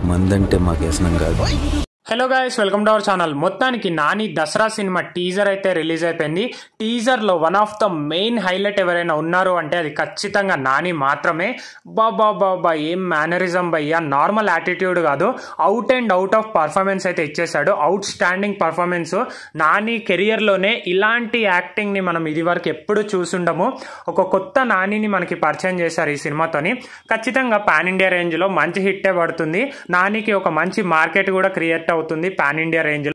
మందంటే మాకు వ్యసనం కాదు hello guys welcome to our channel మొత్తానికి నాని దసరా సినిమా టీజర్ అయితే రిలీజ్ అయిపోయింది టీజర్ లో one of the main highlight ఎవరైనా ఉన్నారు అంటే అది ఖచ్చితంగా నాని మాత్రమే బాబా బాబా ఏం మేనరిజం భయ్యా నార్మల్ యాటిట్యూడ్ కాదు out and out of performance అయితే ఇచ్చేసాడు outstanding performance Nani career లోనే ఇలాంటి యాక్టింగ్ ని మనం ఇది వరకు ఎప్పుడు చూసుండము ఒక కొత్త నానిని మనకి పరిచయం చేశారు ఈ సినిమాతోని ఖచ్చితంగా పాన్ ఇండియా రేంజ్ లో మంచి హిట్టే పడుతుంది నానికి ఒక మంచి మార్కెట్ కూడా క్రియేట్ అవుతుంది పాన్ ఇండియా రేంజ్